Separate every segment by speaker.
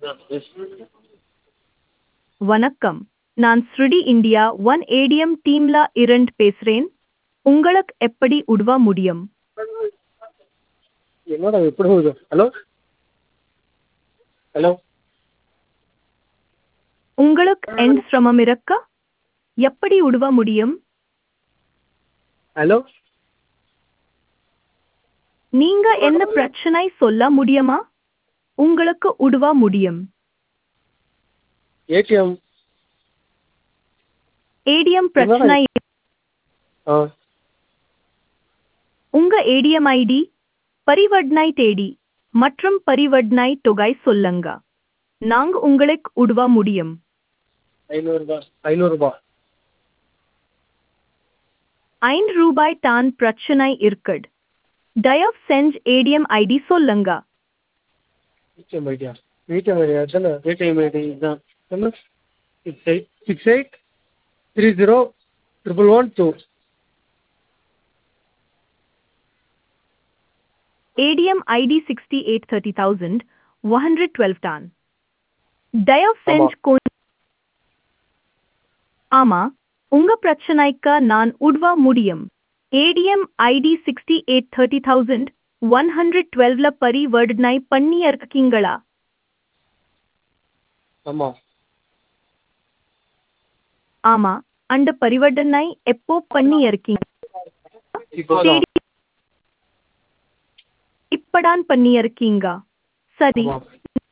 Speaker 1: வணக்கம் நான் ஸ்ருடி இந்தியா ஒன் ஏடிஎம் டீம்ல இருந்து பேசுறேன் உங்களுக்கு எப்படி உதவ முடியும்
Speaker 2: என்னடா எப்படி போகுது ஹலோ ஹலோ
Speaker 1: உங்களுக்கு எந்த சிரமம் இருக்கா எப்படி உதவ முடியும்
Speaker 2: ஹலோ
Speaker 1: நீங்க என்ன பிரச்சனை சொல்ல முடியுமா உங்களுக்கு உதவ முடியும்
Speaker 2: ஏடிஎம்
Speaker 1: ஏடிஎம் பிரச்சனை
Speaker 2: ஆ
Speaker 1: உங்க ஏடிஎம் ஐடி பரிவர்த்தனை தேதி மற்றும் பரிவர்த்தனை தொகை சொல்லுங்க நாங்க உங்களுக்கு உதவ முடியும்
Speaker 2: ஐநூறுரூபா ஐநூறுரூபா
Speaker 1: ஐந்து ரூபாய் தான் பிரச்சனை இருக்குது தயவு செஞ்சு ஏடிஎம் ஐடி சொல்லுங்க
Speaker 2: ஏடிஎம் ஐடியா ஏடிஎம் ஐடியா தானே ஏடிஎம் ஐடி இதுதான் என்ன six eight six eight three zero triple one two
Speaker 1: ADM ID 6830,112 டான் தயவு செஞ்சு கொ- ஆமா உங்க பிரச்சனைக்கு நான் உதவ முடியும் ATM ID sixty eight thirty thousand one hundred டுவெல்வ்ல பரிவர்த்தனை பண்ணி இருக்கீங்களா
Speaker 2: ஆமாம்
Speaker 1: ஆமா அந்த பரிவர்த்தனை எப்போ பண்ணி இருக்கீங்க
Speaker 2: இப்போதான்
Speaker 1: இப்பதான் பண்ணி இருக்கீங்க சரி
Speaker 2: ஆமாம்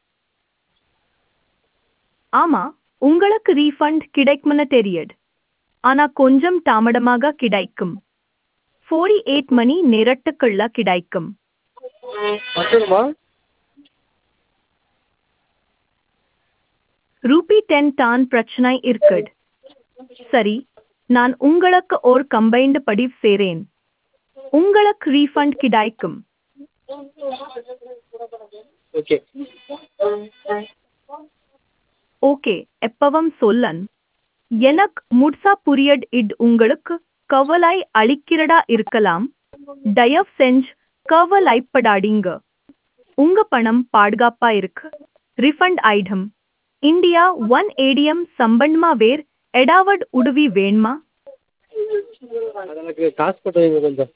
Speaker 1: ஆமா உங்களுக்கு ரீஃபண்ட் கிடைக்கும்னு தெரியுது ஆனா கொஞ்சம் தாமதமாக கிடைக்கும் ஃபோர்டி எயிட் மணி நேரத்துக்குள்ள கிடைக்கும்
Speaker 2: வந்துடுமா
Speaker 1: ரூபி டென் டான் பிரச்சனை இருக்குது சரி நான் உங்களுக்கு ஒரு கம்பைன்டு பதிவு செய்றேன் உங்களுக்கு ரீஃபண்ட் கிடைக்கும்
Speaker 2: ஓகே
Speaker 1: ஓகே எப்பவும் சொல்லன் எனக்கு முட்சா புரியட் இட் உங்களுக்கு கவலை அளிக்கிறதா இருக்கலாம் தயவு செஞ்சு கவலைப்படாதீங்க உங்க பணம் பாதுகாப்பா இருக்கு refund item India one ATM சம்பந்தமா வேர் எடாவட் உதவி வேணுமா
Speaker 2: அது எனக்கு காசு போட்டு வைங்க கொஞ்சம்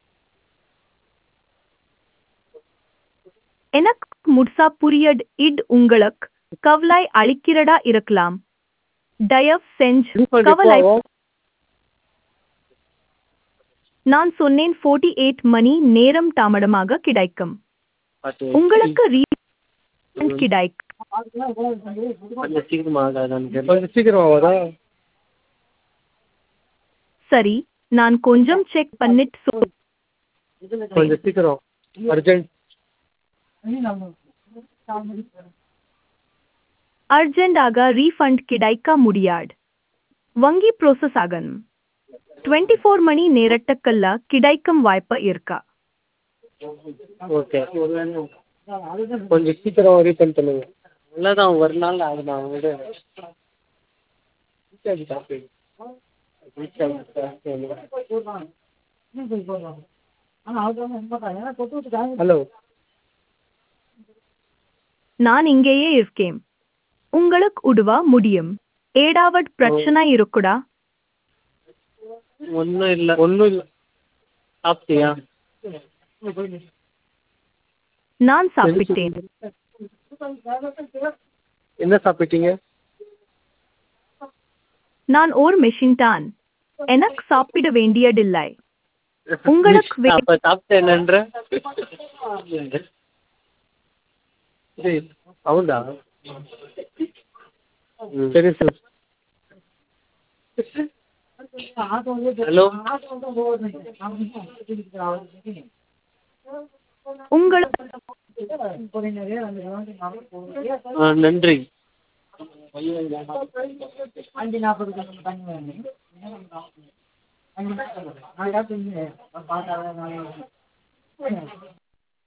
Speaker 1: எனக்கு முட்சா புரியட் இட் உங்களுக்கு கவலை அளிக்கிறதா இருக்கலாம் தயவு செஞ்சு
Speaker 2: ரீஃபண்ட் எப்போ
Speaker 1: கவலை
Speaker 2: ஆகும்
Speaker 1: நான் சொன்னேன் 48 எயிட் மணி நேரம் தாமதமாக கிடைக்கும்
Speaker 2: அது
Speaker 1: உங்களுக்கு ரீஃபண்ட் கிடைக்கும்
Speaker 2: கொஞ்சம் சீக்கிரமா ஆகாதான்னு கேட்டேன். கொஞ்சம் சீக்கிரமா ஆகாதா
Speaker 1: சரி நான் கொஞ்சம் செக் பண்ணிட்டு சொல்
Speaker 2: கொஞ்சம் சீக்கிரம் அர்ஜென்ட்
Speaker 1: அர்ஜென்ட் ஆக ரீஃபண்ட் கிடைக்க முடியாது வங்கி ப்ரோசஸ் ஆகணும் டுவெண்ட்டி ஃபோர் மணி நேரத்துக்குள்ள கிடைக்கும் வாய்ப்பு இருக்கா
Speaker 2: ஓகே கொஞ்சம் சீக்கிரம் ரீஃபண்ட் பண்ணுங்க இல்லைதான் ஒரு நாள் ஆகுது நான் விட ரீசார்ஜ் காசு ரீசார்ஜ் காசு ஹலோ
Speaker 1: நான் இங்கேயே இருக்கேன் உங்களுக்கு உதவ முடியும் ஏடாவட் பிரச்சனை இருக்குடா
Speaker 2: ஒன்றும் இல்லை ஒன்றும் இல்லை சாப்பிட்டியா
Speaker 1: நான் சாப்பிட்டேன்
Speaker 2: என்ன சாப்பிட்டீங்க
Speaker 1: நான் ஒரு மெஷின் தான் எனக்கு சாப்பிட வேண்டியதில்லை உங்களுக்கு வே-
Speaker 2: அப்ப சாப்பிட்டேன்ற అవునా సరే సార్ హలో
Speaker 1: உங்களுக்கு
Speaker 2: ఆ, நன்றி
Speaker 3: அஞ்சு நாற்பதுக்கு பண்ணி அஞ்சு நாற்பது நாளைக்கு பார்த்தா